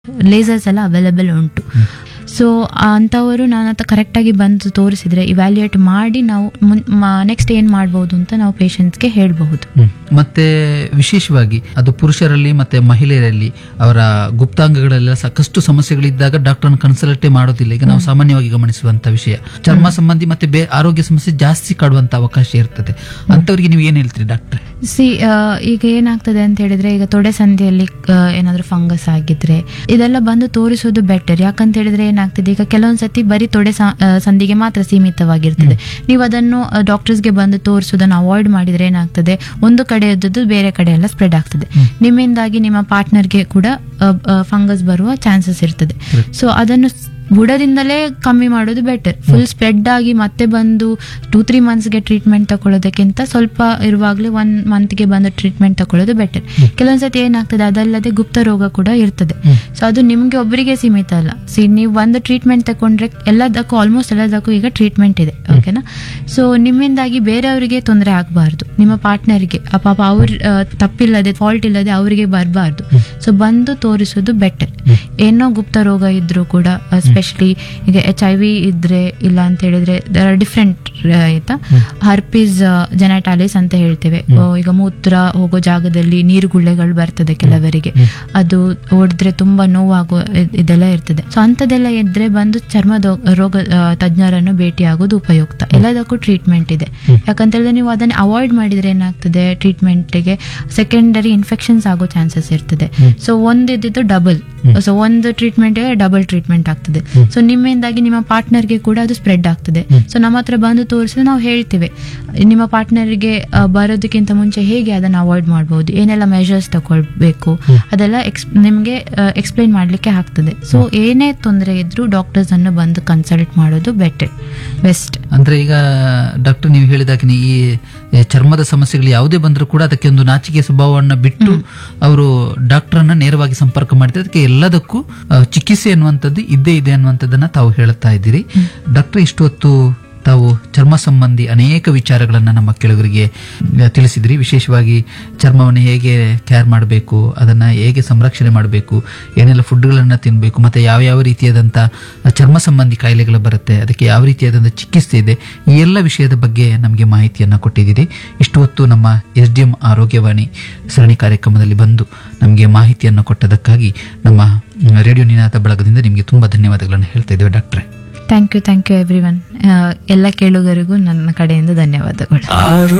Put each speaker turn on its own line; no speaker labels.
lasers ಎಲ್ಲ available ಉಂಟು so ಅಂಥವರು ನನ್ನ ಹತ್ರ ಕರೆಕ್ಟಾಗಿ ಬಂದು ತೋರಿಸಿದ್ರೆ ಇವ್ಯಾಲ್ಯೂಯೇಟ್ ಮಾಡಿ ನಾವು ನೆಕ್ಸ್ಟ್ ಏನು ಮಾಡ್ಬೋದು ಅಂತ ನಾವು ಪೇಷಂಟ್ಸ್ಗೆ ಹೇಳಬಹುದು
ಮತ್ತೆ ವಿಶೇಷವಾಗಿ ಅದು ಪುರುಷರಲ್ಲಿ ಮತ್ತೆ ಮಹಿಳೆಯರಲ್ಲಿ ಅವರ ಗುಪ್ತಾಂಗಗಳೆಲ್ಲ ಸಾಕಷ್ಟು ಸಮಸ್ಯೆಗಳಿದ್ದಾಗ ಡಾಕ್ಟರ್ನ ಕನ್ಸಲ್ಟೇ ಮಾಡೋದಿಲ್ಲ ಈಗ ನಾವು ಸಾಮಾನ್ಯವಾಗಿ ಗಮನಿಸುವಂತ ವಿಷಯ ಚರ್ಮ ಸಂಬಂಧಿ ಮತ್ತೆ ಬೇ ಆರೋಗ್ಯ ಸಮಸ್ಯೆ ಜಾಸ್ತಿ ಕಾಡುವಂತ ಅವಕಾಶ ಇರ್ತದೆ ಅಂತವರಿಗೆ ನೀವು ಏನ್ ಹೇಳ್ತೀರಿ ಡಾಕ್ಟ್ರೆ
ಸಿ ಈಗ ಏನಾಗ್ತದೆ ಅಂತ ಹೇಳಿದ್ರೆ ಈಗ ತೊಡೆ ಸಂಧಿಯಲ್ಲಿ ಆ, ಏನಾದ್ರೂ ಫಂಗಸ್ ಆಗಿದ್ರೆ ಇದೆಲ್ಲ ಬಂದು ತೋರಿಸೋದು ಬೆಟರ್ ಯಾಕಂತ ಹೇಳಿದ್ರೆ ಏನಾಗ್ತದೆ ಈಗ ಕೆಲವೊಂದ್ಸತಿ ಬರೀ ತೊಡೆ ಸ- ಆ, ಸಂಧಿಗೆ ಮಾತ್ರ ಸೀಮಿತವಾಗಿರ್ತದೆ ನೀವು ಅದನ್ನು ಡಾಕ್ಟರ್ಸ್ಗೆ ಬಂದು ತೋರಿಸೋದನ್ನು ಅವಾಯ್ಡ್ ಮಾಡಿದ್ರೆ ಏನಾಗ್ತದೆ ಒಂದು ಕಡೆ ಇದ್ದದ್ದು ಬೇರೆ ಕಡೆ ಎಲ್ಲ ಸ್ಪ್ರೆಡ್ ಆಗ್ತದೆ ನಿಮ್ಮಿಂದಾಗಿ ನಿಮ್ಮ ಪಾರ್ಟ್ನರ್ಗೆ ಕೂಡ ಫಂಗಸ್ ಬರುವ ಚಾನ್ಸಸ್ ಇರ್ತದೆ ಸೊ ಅದನ್ನು ಸ್- ಬುಡದಿಂದಲೇ ಕಮ್ಮಿ ಮಾಡೋದು ಬೆಟರ್ ಫುಲ್ ಸ್ಪ್ರೆಡ್ ಆಗಿ ಮತ್ತೆ ಬಂದು ಟೂ ತ್ರೀ ಮಂತ್ಸ್ಗೆ ಟ್ರೀಟ್ಮೆಂಟ್ ತಗೊಳ್ಳೋದಕ್ಕಿಂತ ಸ್ವಲ್ಪ ಇರುವಾಗಲೇ ಒನ್ ಮಂತ್ಗೆ ಬಂದು ಟ್ರೀಟ್ಮೆಂಟ್ ತಗೊಳ್ಳೋದು ಬೆಟರ್ ಕೆಲವೊಂದ್ಸತಿ ಏನಾಗ್ತದೆ ಅದಲ್ಲದೆ ಗುಪ್ತ ರೋಗ ಕೂಡ ಇರ್ತದೆ ಸೊ ಅದು ನಿಮ್ಗೆ ಒಬ್ಬರಿಗೆ ಸೀಮಿತ ಅಲ್ಲ ಸಿ ನೀವು ಒಂದು ಟ್ರೀಟ್ಮೆಂಟ್ ತಗೊಂಡ್ರೆ ಎಲ್ಲದಕ್ಕೂ ಆಲ್ಮೋಸ್ಟ್ ಎಲ್ಲದಕ್ಕೂ ಈಗ ಟ್ರೀಟ್ಮೆಂಟ್ ಇದೆ ಓಕೆನಾ ಸೊ ನಿಮ್ಮಿಂದಾಗಿ ಬೇರೆಯವರಿಗೆ ತೊಂದರೆ ಆಗಬಾರ್ದು ನಿಮ್ಮ ಪಾರ್ಟ್ನರ್ಗೆ ಪಾಪ ಅವ್ರ ಆ, ತಪ್ಪಿಲ್ಲದೆ ಫಾಲ್ಟ್ ಇಲ್ಲದೆ ಅವರಿಗೆ ಬರಬಾರ್ದು ಸೊ ಬಂದು ತೋರಿಸೋದು ಬೆಟರ್ ಏನೋ ಗುಪ್ತ ರೋಗ ಇದ್ರೂ ಕೂಡ ಸ್ಪೆಷಲಿ ಈಗ ಎಚ್ ಐ ವಿ ಇದ್ರೆ ಇಲ್ಲ ಅಂತ ಹೇಳಿದ್ರೆ ದರ್ ಆರ್ ಡಿಫ್ರೆಂಟ್ ಆಯ್ತಾ ಹರ್ಪಿಸ್ ಜೆನಟಾಲಿಸ್ ಅಂತ ಹೇಳ್ತೇವೆ ಓ, ಈಗ ಮೂತ್ರ ಹೋಗೋ ಜಾಗದಲ್ಲಿ ನೀರು ಗುಳ್ಳೆಗಳು ಬರ್ತದೆ ಕೆಲವರಿಗೆ ಅದು ಹೊಡೆದ್ರೆ ತುಂಬಾ ನೋವಾಗೋ ಇದ್- ಇದೆಲ್ಲ ಇರ್ತದೆ ಸೊ ಅಂಥದ್ದೆಲ್ಲ ಇದ್ರೆ ಬಂದು ಚರ್ಮದ ರೋಗ ಆ, ತಜ್ಞರನ್ನು ಭೇಟಿಯಾಗೋದು ಉಪಯುಕ್ತ ಎಲ್ಲದಕ್ಕೂ ಟ್ರೀಟ್ಮೆಂಟ್ ಇದೆ ಯಾಕಂತ ಹೇಳಿದ್ರೆ ನೀವು ಅದನ್ನ ಅವಾಯ್ಡ್ ಮಾಡಿದ್ರೆ ಏನಾಗ್ತದೆ ಟ್ರೀಟ್ಮೆಂಟ್ಗೆ ಸೆಕೆಂಡರಿ ಇನ್ಫೆಕ್ಷನ್ಸ್ ಆಗೋ ಚಾನ್ಸಸ್ ಇರ್ತದೆ ಸೊ ಒಂದಿದ್ದು ಡಬಲ್ ಸೊ ಒಂದು ಟ್ರೀಟ್ಮೆಂಟ್ಗೆ ಡಬಲ್ ಟ್ರೀಟ್ಮೆಂಟ್ ಆಗ್ತದೆ ಸೊ ನಿಮ್ಮಿಂದಾಗಿ ನಿಮ್ಮ ಪಾರ್ಟ್ನರ್ಗೆ ಕೂಡ ಅದು ಸ್ಪ್ರೆಡ್ ಆಗ್ತದೆ ಸೊ ನಮ್ಮ ಹತ್ರ ಬಂದು ತೋರಿಸಿದ್ರೆ ನಾವು ಹೇಳ್ತೇವೆ ನಿಮ್ಮ ಪಾರ್ಟ್ನರ್ಗೆ ಬರೋದಕ್ಕಿಂತ ಮುಂಚೆ ಹೇಗೆ ಅದನ್ನು ಅವಾಯ್ಡ್ ಮಾಡ್ಬೋದು ಏನೆಲ್ಲ ಮೆಷರ್ಸ್ ತಗೊಳ್ಬೇಕು ಅದೆಲ್ಲ ಎಕ್ಸ್ ನಿಮಗೆ ಎಕ್ಸ್ಪ್ಲೈನ್ ಮಾಡಲಿಕ್ಕೆ ಆಗ್ತದೆ ಸೊ ಏನೇ ತೊಂದರೆ ಇದ್ರೂ ಡಾಕ್ಟರ್ಸ್ ಅನ್ನು ಬಂದು ಕನ್ಸಲ್ಟ್ ಮಾಡೋದು ಬೆಟರ್ ಬೆಸ್ಟ್
ಅಂದ್ರೆ ಈಗ ಡಾಕ್ಟರ್ ನೀವು ಹೇಳಿದಾಗೆ ಈ ಈ ಚರ್ಮದ ಸಮಸ್ಯೆಗಳು ಯಾವುದೇ ಬಂದರೂ ಕೂಡ ಅದಕ್ಕೆ ಒಂದು ನಾಚಿಕೆ ಸ್ವಭಾವವನ್ನು ಬಿಟ್ಟು ಅವರು ಡಾಕ್ಟರ್ನ ನೇರವಾಗಿ ಸಂಪರ್ಕ ಮಾಡಿದ್ರೆ ಅದಕ್ಕೆ ಎಲ್ಲದಕ್ಕೂ ಆ, ಚಿಕಿತ್ಸೆ ಅನ್ನುವಂಥದ್ದು ಇದ್ದೇ ಇದೆ ಅನ್ನುವಂಥದ್ದನ್ನ ತಾವು ಹೇಳುತ್ತಾ ಇದ್ದೀರಿ ಡಾಕ್ಟರ್ ಇಷ್ಟು ಹೊತ್ತು ತಾವು ಚರ್ಮ ಸಂಬಂಧಿ ಅನೇಕ ವಿಚಾರಗಳನ್ನ ನಮ್ಮ ಕೆಳಗರಿಗೆ ಆ, ತಿಳಿಸಿದ್ರಿ ವಿಶೇಷವಾಗಿ ಚರ್ಮವನ್ನು ಹೇಗೆ ಕೇರ್ ಮಾಡಬೇಕು ಅದನ್ನ ಹೇಗೆ ಸಂರಕ್ಷಣೆ ಮಾಡಬೇಕು ಏನೆಲ್ಲ ಫುಡ್ಗಳನ್ನ ತಿನ್ನಬೇಕು ಮತ್ತೆ ಯಾವ ಯಾವ ರೀತಿಯಾದಂಥ ಚರ್ಮ ಸಂಬಂಧಿ ಕಾಯಿಲೆಗಳು ಬರುತ್ತೆ ಅದಕ್ಕೆ ಯಾವ ರೀತಿಯಾದಂಥ ಚಿಕಿತ್ಸೆ ಇದೆ ಈ ಎಲ್ಲ ವಿಷಯದ ಬಗ್ಗೆ ನಮಗೆ ಮಾಹಿತಿಯನ್ನ ಕೊಟ್ಟಿದ್ದೀರಿ ಇಷ್ಟು ಹೊತ್ತು ನಮ್ಮ ಎಸ್ ಡಿ ಎಂ ಆರೋಗ್ಯವಾಣಿ ಸರಣಿ ಕಾರ್ಯಕ್ರಮದಲ್ಲಿ ಬಂದು ನಮಗೆ ಮಾಹಿತಿಯನ್ನು ಕೊಟ್ಟದಕ್ಕಾಗಿ ನಮ್ಮ ಮ್, ರೇಡಿಯೋ ನಿನಾದ ಬಳಗದಿಂದ ನಿಮಗೆ ತುಂಬಾ ಧನ್ಯವಾದಗಳನ್ನು ಹೇಳ್ತಾ ಇದ್ದೇವೆ ಡಾಕ್ಟ್ರೆ
thank you thank you everyone ಎಲ್ಲ ಕೇಳುಗರಿಗೂ ನನ್ನ ಕಡೆಯಿಂದ ಧನ್ಯವಾದಗಳು
ಆರು